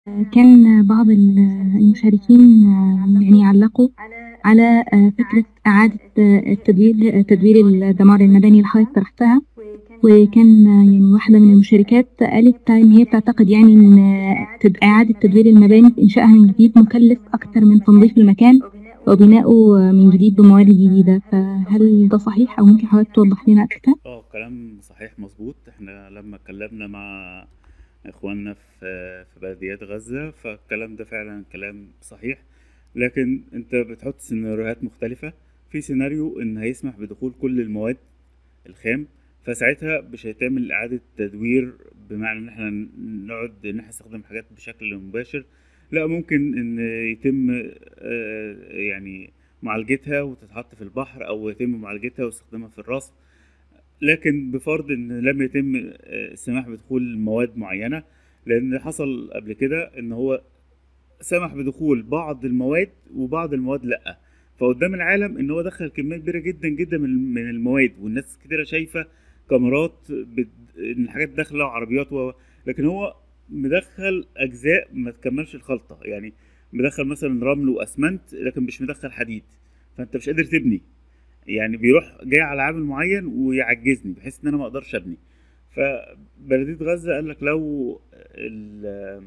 كان بعض ال- المشاركين يعني علقوا على فكرة إعادة التدوير تدوير الدمار المدني اللي حضرتك طرحتها وكان يعني واحدة من المشاركات قالت إن هي بتعتقد يعني إن تد- إعادة تدوير المباني في إنشائها من جديد مكلف أكتر من تنظيف المكان وبناؤه من جديد بموارد جديدة فهل ده صحيح أو ممكن حضرتك توضح لنا أكتر؟ اه كلام صحيح مظبوط احنا لما اتكلمنا مع اخواننا في في بلديات غزة فالكلام ده فعلا كلام صحيح لكن انت بتحط سيناريوهات مختلفة في سيناريو ان هيسمح بدخول كل المواد الخام فساعتها مش هيتعمل اعادة تدوير بمعنى ان احنا نقعد ان احنا نستخدم حاجات بشكل مباشر لا ممكن ان يتم آه، يعني معالجتها وتتحط في البحر او يتم معالجتها واستخدامها في الرصف لكن بفرض ان لم يتم آه، السماح بدخول مواد معينه لان حصل قبل كده ان هو سمح بدخول بعض المواد وبعض المواد لا فقدام العالم ان هو دخل كميه كبيره جدا جدا من من المواد والناس كتيره شايفه كاميرات بت... ان الحاجات داخله وعربيات و... لكن هو مدخل اجزاء ما تكملش الخلطه يعني مدخل مثلا رمل واسمنت لكن مش مدخل حديد فانت مش قادر تبني يعني بيروح جاي على عامل معين ويعجزني بحيث ان انا ما اقدرش ابني فبلديه غزه قال لك لو ال-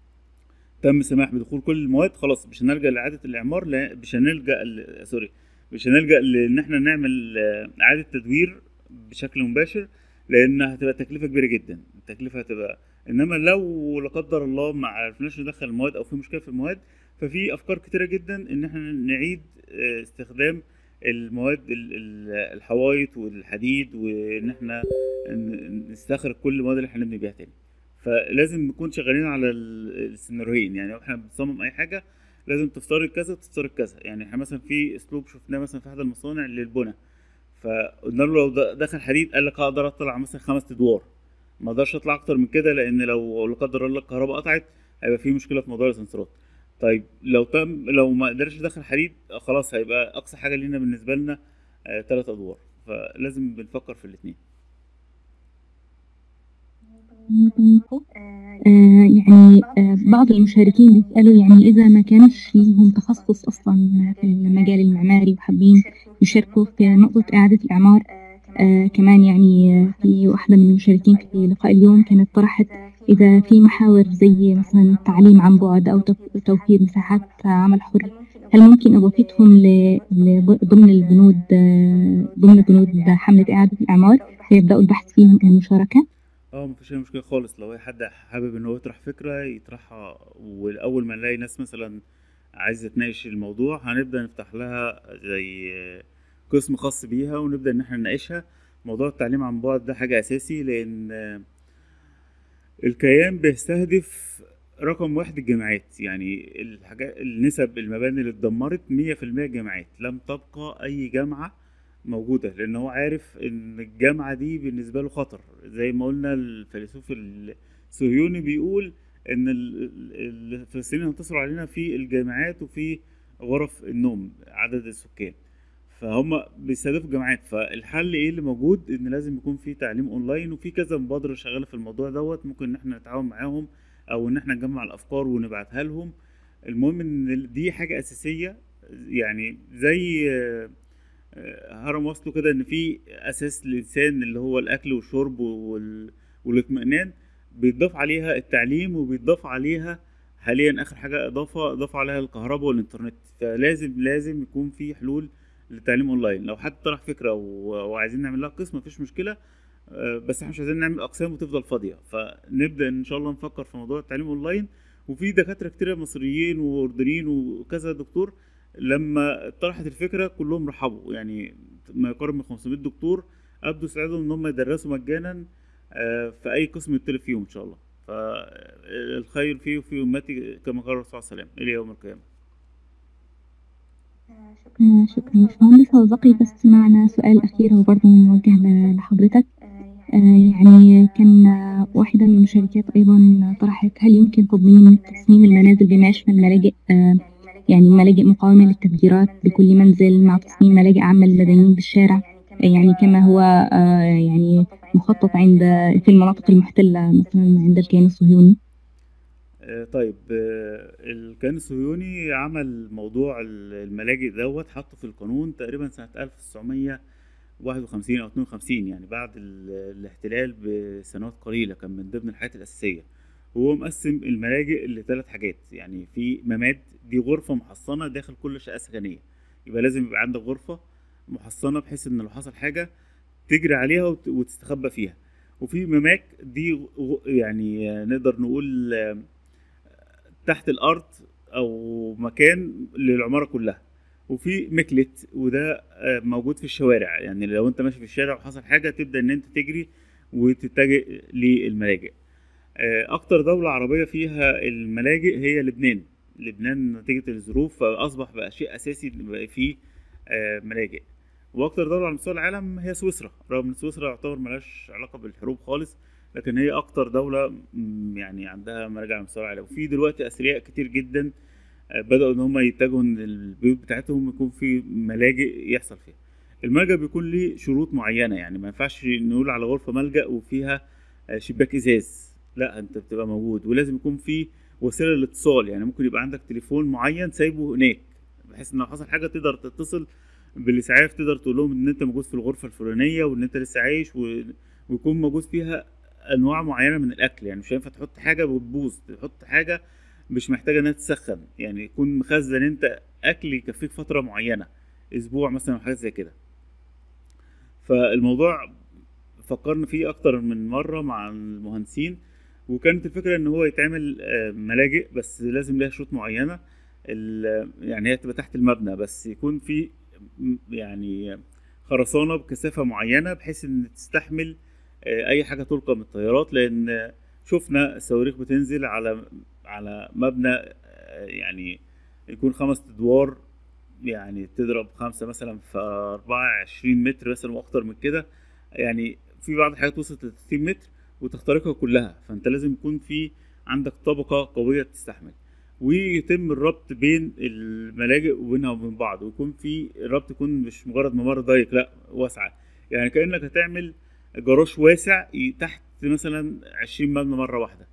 تم السماح بدخول كل المواد خلاص مش هنلجا لاعاده الاعمار لا مش هنلجا ل- سوري مش هنلجا لان احنا نعمل آه، اعاده تدوير بشكل مباشر لان هتبقى تكلفه كبيره جدا التكلفه هتبقى انما لو لا قدر الله ما عرفناش ندخل المواد او في مشكله في المواد ففي افكار كتيره جدا ان احنا نعيد آه، استخدام المواد ال- ال- الحوايط والحديد وان احنا ن- نستخرج كل المواد اللي احنا نبني بيها تاني فلازم نكون شغالين على ال- السيناريوهين يعني لو احنا بنصمم اي حاجه لازم تفترض كذا وتفترض كذا يعني احنا مثلا في اسلوب شفناه مثلا في احد المصانع للبنى فقلنا له لو د- دخل حديد قال لك هقدر اطلع مثلا خمس ادوار ما اقدرش اطلع اكتر من كده لان لو لا قدر الله الكهرباء قطعت هيبقى في مشكله في موضوع الاسانسيرات طيب لو تم لو ما قدرش يدخل حديد خلاص هيبقى اقصى حاجه لينا بالنسبه لنا ثلاث ادوار فلازم بنفكر في الاثنين آه، يعني آه، بعض المشاركين بيسألوا يعني إذا ما كانش ليهم تخصص أصلا في المجال المعماري وحابين يشاركوا في نقطة إعادة الإعمار آه كمان يعني آه، في واحدة من المشاركين في لقاء اليوم كانت طرحت إذا في محاور زي مثلا التعليم عن بعد أو توف- توفير مساحات عمل حر هل ممكن إضافتهم ل- ل- ضمن البنود آه، ضمن بنود حملة إعادة الإعمار فيبدأوا البحث فيهم المشاركة؟ اه مفيش اي مشكله خالص لو اي حد حابب ان هو يطرح فكره يطرحها واول ما نلاقي ناس مثلا عايزه تناقش الموضوع هنبدا نفتح لها زي قسم خاص بيها ونبدا ان احنا نناقشها موضوع التعليم عن بعد ده حاجه اساسي لان الكيان بيستهدف رقم واحد الجامعات يعني الحاجات النسب المباني اللي اتدمرت مية في المية جامعات لم تبقى أي جامعة موجودة لأن هو عارف إن الجامعة دي بالنسبة له خطر زي ما قلنا الفيلسوف الصهيوني بيقول إن ال- ال- الفلسطينيين هينتصروا علينا في الجامعات وفي غرف النوم عدد السكان فهم بيستهدفوا الجامعات فالحل ايه اللي موجود ان لازم يكون في تعليم اونلاين وفي كذا مبادره شغاله في الموضوع دوت ممكن ان احنا نتعاون معاهم او ان احنا نجمع الافكار ونبعتها لهم المهم ان دي حاجه اساسيه يعني زي آه، آه، هرم وصله كده ان في اساس للانسان اللي هو الاكل والشرب وال... والاطمئنان بيتضاف عليها التعليم وبيتضاف عليها حاليا اخر حاجه اضافه اضاف عليها الكهرباء والانترنت فلازم لازم يكون في حلول للتعليم اونلاين لو حد طرح فكره و... وعايزين نعمل لها قسم مفيش مشكله آه، بس احنا مش عايزين نعمل اقسام وتفضل فاضيه فنبدا ان شاء الله نفكر في موضوع التعليم اونلاين وفي دكاتره كتير مصريين واردنيين وكذا دكتور لما طرحت الفكره كلهم رحبوا يعني ما يقارب من 500 دكتور ابدوا سعادهم ان هم يدرسوا مجانا آه، في اي قسم يطلب فيهم ان شاء الله فالخير فيه وفي امتي كما قال الرسول صلى الله عليه وسلم الى يوم القيامه آه، شكرا باشمهندس هو بقي بس معنا سؤال أخير هو برضه موجه ل- لحضرتك آه، يعني كان آه، واحدة من المشاركات أيضا طرحت هل يمكن تضمين تصميم المنازل بما يشمل ملاجئ آه، يعني ملاجئ مقاومة للتفجيرات لكل منزل مع تصميم ملاجئ عامة للمدنيين بالشارع آه، يعني كما هو آه، يعني مخطط عند في المناطق المحتلة مثلا عند الكيان الصهيوني آه، طيب آه، الكيان الصهيوني عمل موضوع ال- الملاجئ دوت حطه في القانون تقريبا سنة 1951 أو 52 يعني بعد ال- الاحتلال بسنوات قليلة كان من ضمن الحاجات الأساسية هو مقسم الملاجئ لثلاث حاجات يعني في مماد دي غرفة محصنة داخل كل شقة سكنية يبقى لازم يبقى عندك غرفة محصنة بحيث إن لو حصل حاجة تجري عليها وت- وتستخبى فيها وفي مماك دي غ- يعني آه، نقدر نقول آه، تحت الارض او مكان للعماره كلها وفي مكلت وده آه، موجود في الشوارع يعني لو انت ماشي في الشارع وحصل حاجه تبدا ان انت تجري وتتجه للملاجئ آه، اكتر دوله عربيه فيها الملاجئ هي لبنان لبنان نتيجه الظروف فاصبح بقى شيء اساسي إن بقى فيه آه، ملاجئ واكتر دوله على مستوى العالم هي سويسرا رغم ان سويسرا يعتبر ملهاش علاقه بالحروب خالص لكن هي اكتر دوله م، يعني عندها مراجع على مستوى العالم وفي دلوقتي اثرياء كتير جدا آه، بداوا ان هم يتجهوا ان البيوت بتاعتهم يكون في ملاجئ يحصل فيها الملجأ بيكون ليه شروط معينه يعني ما ينفعش نقول على غرفه ملجأ وفيها آه، شباك ازاز لا انت بتبقى موجود ولازم يكون في وسيله للاتصال يعني ممكن يبقى عندك تليفون معين سايبه هناك بحيث ان لو حصل حاجه تقدر تتصل بالاسعاف تقدر تقول لهم ان انت موجود في الغرفه الفلانيه وان انت لسه عايش و... ويكون موجود فيها انواع معينه من الاكل يعني مش هينفع تحط حاجه وتبوظ تحط حاجه مش محتاجه انها تسخن يعني يكون مخزن انت اكل يكفيك فتره معينه اسبوع مثلا أو حاجه زي كده فالموضوع فكرنا فيه اكتر من مره مع المهندسين وكانت الفكره ان هو يتعمل آه، ملاجئ بس لازم ليها شروط معينه ال- يعني هي تبقى تحت المبنى بس يكون في م- يعني خرسانه بكثافه معينه بحيث ان تستحمل آه، اي حاجه تلقى من الطيارات لان شفنا الصواريخ بتنزل على على مبنى آه، يعني يكون خمس ادوار يعني تضرب خمسة مثلا في أربعة عشرين متر مثلا وأكتر من كده يعني في بعض الحاجات وصلت لتلاتين متر وتخترقها كلها فأنت لازم يكون في عندك طبقة قوية تستحمل ويتم الربط بين الملاجئ وبينها وبين بعض ويكون في ربط يكون مش مجرد ممر ضيق لا واسعة يعني كأنك هتعمل جراج واسع ي- تحت مثلا عشرين مبنى مرة واحدة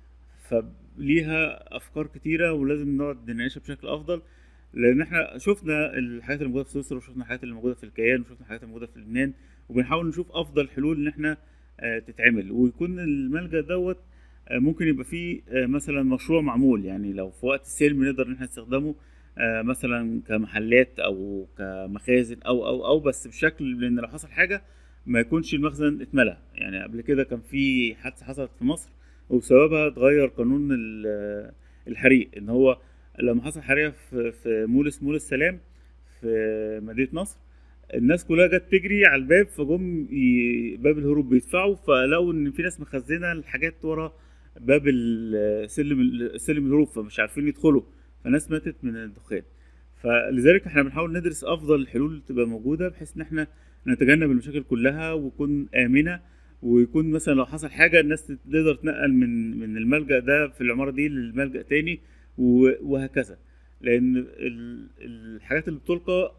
فليها أفكار كتيرة ولازم نقعد نناقشها بشكل أفضل لان احنا شفنا الحاجات اللي موجوده في سويسرا وشفنا الحاجات اللي موجوده في الكيان وشفنا الحاجات اللي موجوده في لبنان وبنحاول نشوف افضل حلول ان احنا آه، تتعمل ويكون الملجا دوت آه، ممكن يبقى فيه آه، مثلا مشروع معمول يعني لو في وقت السلم نقدر ان احنا نستخدمه آه، مثلا كمحلات او كمخازن او او او بس بشكل لان لو حصل حاجه ما يكونش المخزن اتملى يعني قبل كده كان في حادثه حصلت في مصر وبسببها اتغير قانون ال- الحريق ان هو لما حصل حريقه في في مول اسمه مول السلام في مدينه نصر الناس كلها جت تجري على الباب فجم ي- باب الهروب بيدفعوا فلقوا ان في ناس مخزنه الحاجات ورا باب السلم سلم الهروب فمش عارفين يدخلوا فناس ماتت من الدخان فلذلك احنا بنحاول ندرس افضل الحلول تبقى موجوده بحيث ان احنا نتجنب المشاكل كلها وتكون امنه ويكون مثلا لو حصل حاجه الناس تقدر تنقل من من الملجا ده في العماره دي للملجا تاني و- وهكذا لان ال- الحاجات اللي بتلقى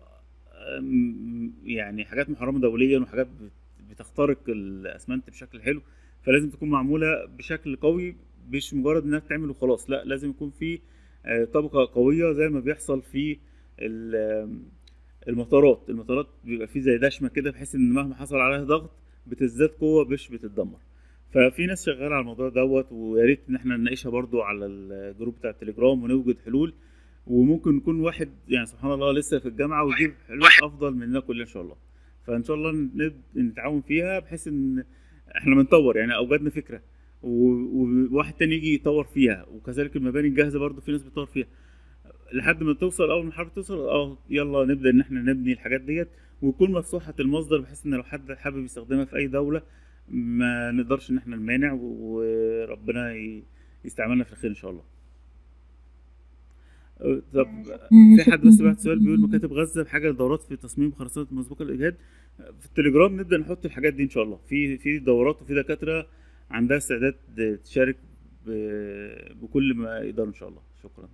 أم، يعني حاجات محرمه دوليا وحاجات بت- بتخترق الاسمنت بشكل حلو فلازم تكون معموله بشكل قوي مش مجرد انها تتعمل وخلاص لا لازم يكون في آه، طبقه قويه زي ما بيحصل في ال- آم، المطارات المطارات بيبقى فيه زي دشمه كده بحيث ان مهما حصل عليها ضغط بتزداد قوه مش بتتدمر ففي ناس شغاله على الموضوع دوت ويا ريت ان احنا نناقشها برضو على الجروب بتاع التليجرام ونوجد حلول وممكن يكون واحد يعني سبحان الله لسه في الجامعه ويجيب حلول افضل مننا كلنا ان شاء الله فان شاء الله نب- نتعاون فيها بحيث ان احنا بنطور يعني اوجدنا فكره و- وواحد تاني يجي يطور فيها وكذلك المباني الجاهزه برضو في ناس بتطور فيها لحد ما توصل اول ما الحرب توصل اه يلا نبدا ان احنا نبني الحاجات ديت ويكون مفتوحه المصدر بحيث ان لو حد حابب يستخدمها في اي دوله ما نقدرش ان احنا نمانع و- وربنا ي- يستعملنا في الخير ان شاء الله أه، طب في حد بس بعت سؤال بيقول مكاتب غزه بحاجه لدورات في تصميم خرسانه مسبوقه الاجهاد في التليجرام نبدا نحط الحاجات دي ان شاء الله في في دورات وفي دكاتره عندها استعداد تشارك ب- بكل ما يقدروا ان شاء الله شكرا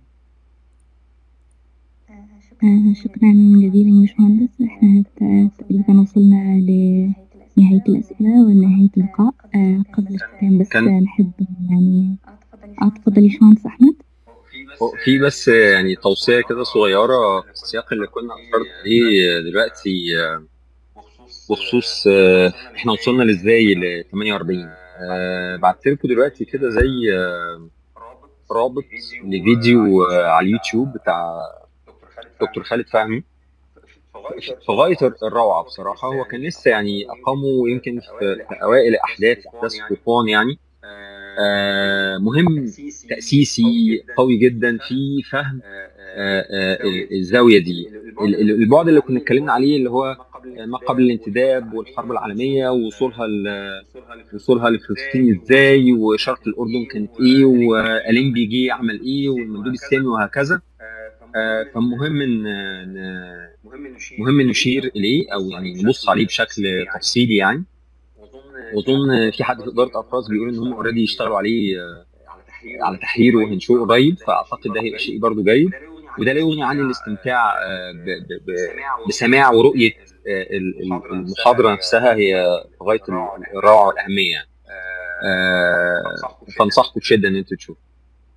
آه، شكرا جزيلا يا باشمهندس احنا ت- تقريبا وصلنا لنهاية الأسئلة ونهاية اللقاء آه، قبل الختام بس كان- نحب يعني اه اتفضل يا باشمهندس احمد هو في بس يعني توصية كده صغيرة في السياق اللي كنا أشرت عليه دلوقتي آه، بخصوص آه، احنا وصلنا لازاي ل 48 آه، بعت لكم دلوقتي كده زي آه، رابط لفيديو آه، على اليوتيوب بتاع دكتور خالد فهمي في غاية الروعة بصراحة هو كان لسه يعني أقامه يمكن في, في أوائل أحداث أحداث طوفان يعني آه، مهم تأسيسي قوي جدا في فهم آه، آه، الزاوية دي ال- ال- البعد اللي كنا اتكلمنا عليه اللي هو ما قبل الانتداب والحرب العالمية ووصولها ل- وصولها لفلسطين ازاي وشرق الأردن كانت ايه وأليمبي جه عمل ايه والمندوب السامي وهكذا آه، فمهم ان ن- مهم نشير اليه او يعني نبص عليه بشكل تفصيلي يعني واظن في حد في اداره افراز بيقول ان هم اوريدي يشتغلوا عليه آه، على تحريره وهنشوره قريب فاعتقد ده هيبقى شيء برضو جيد وده لا يغني عن الاستمتاع آه، ب- ب- ب- بسماع ورؤيه آه، ال- ال- المحاضره نفسها هي في غايه ال- الروعه والاهميه يعني. آه، فانصحكم بشده ان انتوا تشوفوا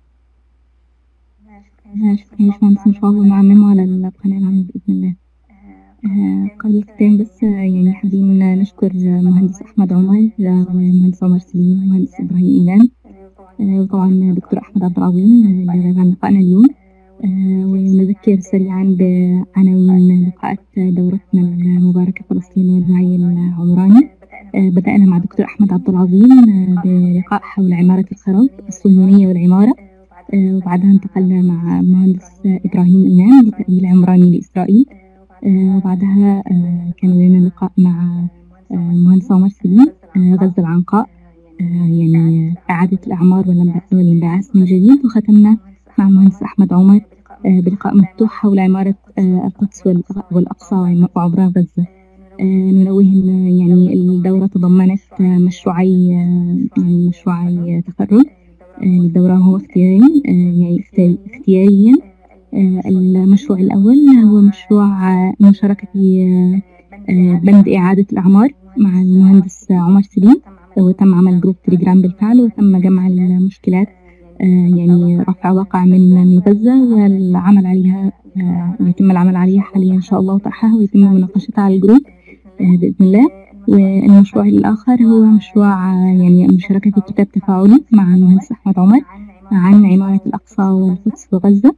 آه، شكرا يا باشمهندس ان شاء الله نعممه على القناة العامة بإذن الله آه، قبل الختام بس آه، يعني حابين نشكر مهندس أحمد عمر آه، ومهندس عمر سليم ومهندس إبراهيم إيمان آه، وطبعا دكتور أحمد عبد العظيم آه، اللي غاب عن لقائنا اليوم آه، ونذكر سريعا بعناوين لقاءات دورتنا المباركة فلسطين والوعي العمراني آه، بدأنا مع دكتور أحمد عبد العظيم آه، بلقاء حول عمارة الخراب الصهيونية والعمارة آه، وبعدها انتقلنا مع مهندس إبراهيم إيمان لتأويل عمراني لإسرائيل آه، وبعدها آه، كان لنا لقاء مع آه، المهندس عمر سليم آه، غزة العنقاء آه، يعني إعادة الأعمار والانبع- والانبعاث من جديد وختمنا مع المهندس أحمد عمر آه، بلقاء مفتوح حول عمارة آه، القدس والأ- والأقصى وعم- وعمران غزة آه، ننوه أن يعني الدورة تضمنت آه، مشروعي آه، يعني مشروعي تخرج آه، للدورة هو اختياري آه، يعني اختياري- اختياريا آه، المشروع الأول هو مشروع آه، مشاركة في آه، آه، بند إعادة الأعمار مع المهندس عمر سليم وتم عمل جروب تليجرام بالفعل وتم جمع المشكلات آه، يعني رفع واقع من من غزة والعمل عليها آه، يتم العمل عليها حاليا إن شاء الله وطرحها ويتم مناقشتها على الجروب آه، بإذن الله والمشروع الآخر هو مشروع آه، يعني مشاركة في كتاب تفاعلي مع المهندس أحمد عمر عن عمارة الأقصى والقدس وغزة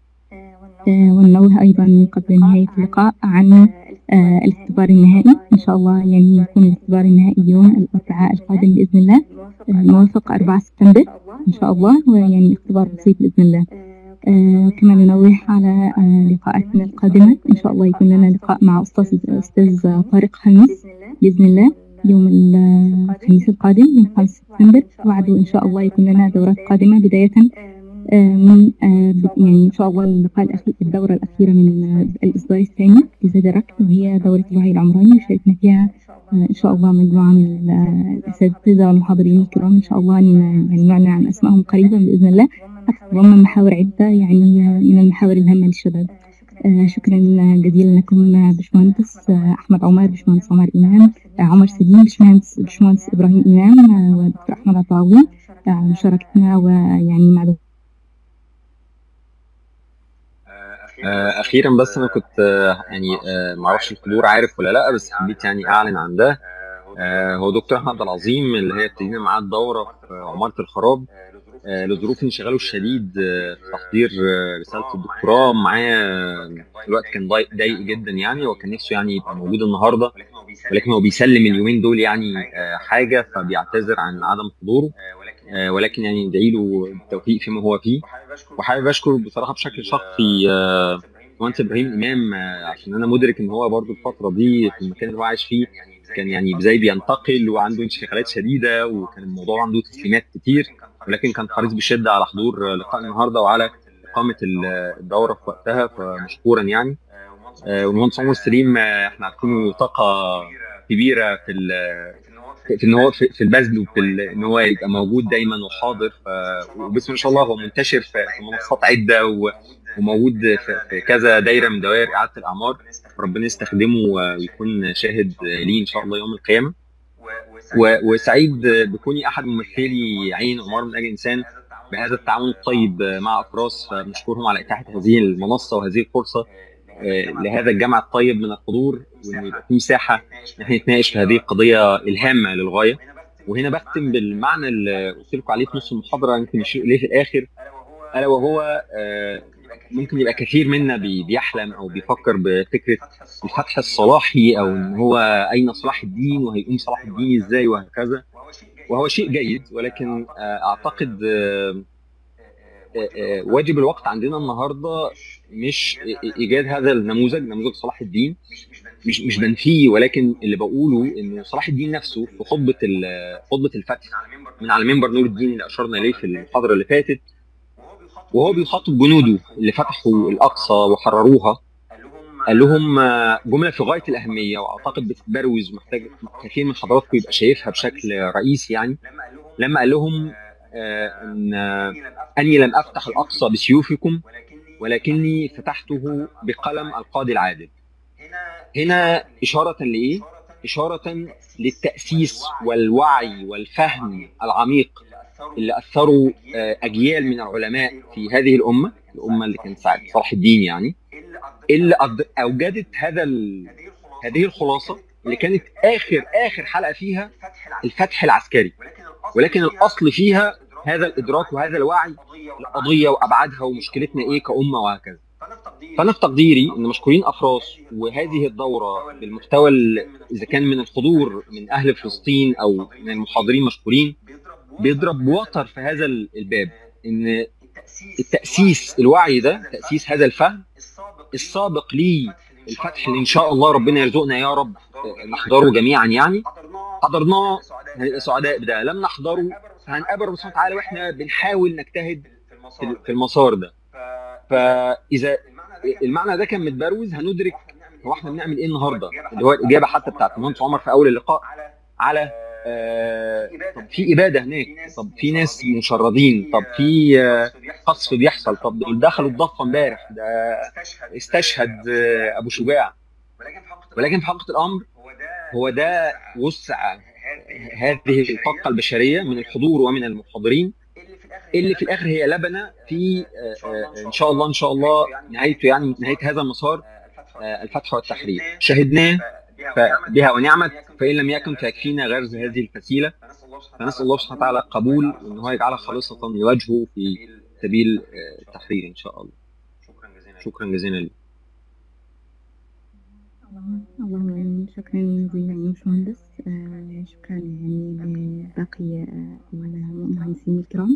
آه، وننوه أيضا قبل نهاية اللقاء عن آه، الاختبار النهائي إن شاء الله يعني يكون الاختبار النهائي يوم الأربعاء القادم بإذن الله آه، الموافق 4 سبتمبر إن شاء الله ويعني اختبار بسيط بإذن الله آه، كما ننوه على آه، لقاءاتنا القادمة إن شاء الله يكون لنا لقاء مع أستاذ أستاذ طارق خميس بإذن الله يوم الخميس القادم يوم 5 سبتمبر وبعده إن شاء الله يكون لنا دورات قادمة بداية آه، من آه، ب- يعني إن شاء الله اللقاء الأخير الدورة الأخيرة من آه، الإصدار الثاني لزاد الركب وهي دورة الوعي العمراني وشاركنا فيها آه، إن شاء الله مجموعة من ال- آه، الأساتذة والمحاضرين الكرام إن شاء الله ن- يعني نعلن عن أسمائهم قريبا بإذن الله تضمن محاور عدة يعني آه، من المحاور الهامة للشباب آه، شكرا جزيلا لكم آه، باشمهندس آه، أحمد عمر باشمهندس عمر إمام آه، عمر سليم باشمهندس باشمهندس إبراهيم إمام آه، ودكتور أحمد عبد العظيم آه، على مشاركتنا ويعني مع آه، اخيرا بس انا كنت آه، يعني آه، معرفش الحضور عارف ولا لا بس حبيت يعني اعلن عن ده آه، هو دكتور احمد عبد العظيم اللي هي ابتدينا معاه الدوره في عماره الخراب آه، لظروف انشغاله الشديد آه، في تحضير آه، رساله الدكتوراه معايا آه، الوقت كان ضايق ضايق جدا يعني وكان نفسه يعني يبقى موجود النهارده ولكن هو بيسلم اليومين دول يعني آه، حاجه فبيعتذر عن عدم حضوره آه، ولكن يعني ندعي له بالتوفيق فيما هو فيه وحابب اشكر بصراحه بشكل شخصي آه، مهندس ابراهيم امام آه، عشان انا مدرك ان هو برضو الفتره دي في المكان اللي هو عايش فيه كان يعني زي بينتقل وعنده انشغالات شديده وكان الموضوع عنده تسليمات كتير ولكن كان حريص بشده على حضور آه، لقاء النهارده وعلى اقامه ال- الدوره في وقتها فمشكورا يعني آه، والمهندس عمر سليم آه، احنا عارفينه طاقه كبيره في ال- في في ان هو في, في البذل وفي ال- ان هو يبقى موجود دايما وحاضر ف... وبسم الله ما شاء الله هو منتشر في, في منصات عده و... وموجود في, في كذا دايره من دوائر اعاده الاعمار ربنا يستخدمه ويكون شاهد ليه ان شاء الله يوم القيامه و... وسعيد بكوني احد ممثلي عين عمار من اجل الانسان بهذا التعاون الطيب مع افراس فبنشكرهم على اتاحه هذه المنصه وهذه الفرصه لهذا الجمع الطيب من الحضور وان يبقى في مساحه ان احنا نتناقش في هذه القضيه الهامه للغايه وهنا بختم بالمعنى اللي قلت لكم عليه في نص المحاضره يمكن نشير اليه في الاخر الا وهو ممكن يبقى كثير منا بيحلم او بيفكر بفكره الفتح الصلاحي او ان هو اين صلاح الدين وهيقوم صلاح الدين ازاي وهكذا وهو شيء جيد ولكن اعتقد واجب الوقت عندنا النهارده مش ايجاد هذا النموذج نموذج صلاح الدين مش مش بنفيه ولكن اللي بقوله ان صلاح الدين نفسه في خطبه خطبه الفتح من على منبر نور الدين اللي اشرنا اليه في المحاضره اللي فاتت وهو بيخاطب جنوده اللي فتحوا الاقصى وحرروها قال لهم جمله في غايه الاهميه واعتقد بتتبروز ومحتاج كثير من حضراتكم يبقى شايفها بشكل رئيسي يعني لما قال لهم ان اني لم افتح الاقصى بسيوفكم ولكني فتحته بقلم القاضي العادل هنا اشاره لايه اشاره للتاسيس والوعي والفهم العميق اللي اثروا اجيال من العلماء في هذه الامه الامه اللي كانت ساعه صلاح الدين يعني اللي اوجدت هذا هذه الخلاصه اللي كانت اخر اخر حلقه فيها الفتح العسكري ولكن الاصل فيها هذا الادراك وهذا الوعي القضيه وابعادها ومشكلتنا ايه كامه وهكذا فانا في تقديري ان مشكورين افراس وهذه الدوره بالمحتوى اذا كان من الحضور من اهل فلسطين او من المحاضرين مشكورين بيضرب وتر في هذا الباب ان التاسيس الوعي ده تاسيس هذا الفهم السابق ليه الفتح اللي ان شاء الله ربنا يرزقنا يا رب نحضره جميعا يعني حضرناه هنبقى سعداء بده لم نحضره فهنقابل ربنا سبحانه وتعالى واحنا بنحاول نجتهد في المسار ده فاذا المعنى ده كان متبروز هندرك هو احنا بنعمل ايه النهارده اللي هو الاجابه حتى بتاعت المهندس عمر في اول اللقاء على آه طب في اباده هناك طب في ناس مشردين طب في آه قصف بيحصل طب دول دخلوا الضفه امبارح ده استشهد آه ابو شجاع ولكن في حقيقه الامر هو ده وسع هذه الطاقه البشريه من الحضور ومن المحاضرين اللي في الاخر هي لبنه في ان شاء الله ان شاء الله نهايته يعني نهايه هذا المسار الفتح والتحرير شهدناه بها ونعمت فان لم يكن فيكفينا غرز هذه الفسيله فنسال الله سبحانه وتعالى قبول وان هو يجعلها خالصه لوجهه في سبيل التحرير ان شاء الله شكرا جزيلا لك اللهم امين شكرا جزيلا يا باشمهندس آه شكرا يعني لباقي المهندسين الكرام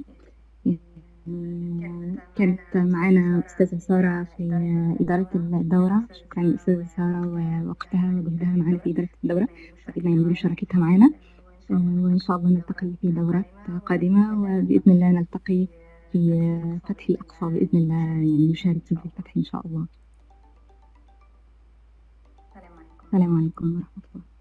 كانت معنا أستاذة سارة في إدارة الدورة شكرا للأستاذة سارة ووقتها وجهدها معنا في إدارة الدورة سعدنا يعني بمشاركتها معنا وإن شاء الله نلتقي في دورات قادمة وبإذن الله نلتقي في فتح الأقصى بإذن الله يعني نشارك في الفتح إن شاء الله السلام عليكم ورحمة الله